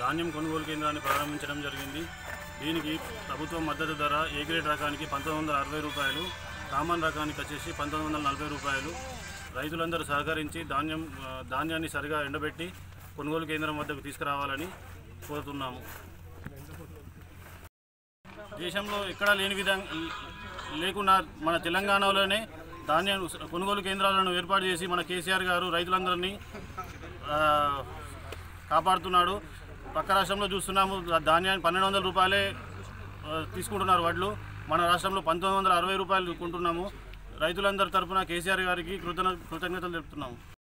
ధాన్యం కొనుగోలు కేంద్రాన్ని ప్రారంభించడం జరిగింది దీనికి ప్రభుత్వం మద్దతు ధర ఏ గ్రేడ్ రకానికి పంతొమ్మిది వందల అరవై రూపాయలు కామన్ రకానికి వచ్చేసి పంతొమ్మిది వందల నలభై రూపాయలు రైతులందరూ సహకరించి ధాన్యం ఆ, ధాన్యాన్ని సరిగా ఎండబెట్టి కొనుగోలు కేంద్రం వద్దకు తీసుకురావాలని కోరుతున్నాము దేశంలో ఎక్కడా లేని విధంగా లేకుండా మన తెలంగాణలోనే ధాన్యం కొనుగోలు కేంద్రాలను ఏర్పాటు చేసి మన కేసీఆర్ గారు రైతులందరినీ ఆ, కాపాడుతున్నాడు పక్క రాష్ట్రంలో చూస్తున్నాము ధాన్యాన్ని పన్నెండు వందల రూపాయలే ఆ, తీసుకుంటున్నారు వడ్లు మన రాష్ట్రంలో పంతొమ్మిది వందల అరవై రూపాయలు కొంటున్నాము రైతులందరి తరపున కేసీఆర్ గారికి కృతజ్ఞ కృతజ్ఞతలు తెలుపుతున్నాము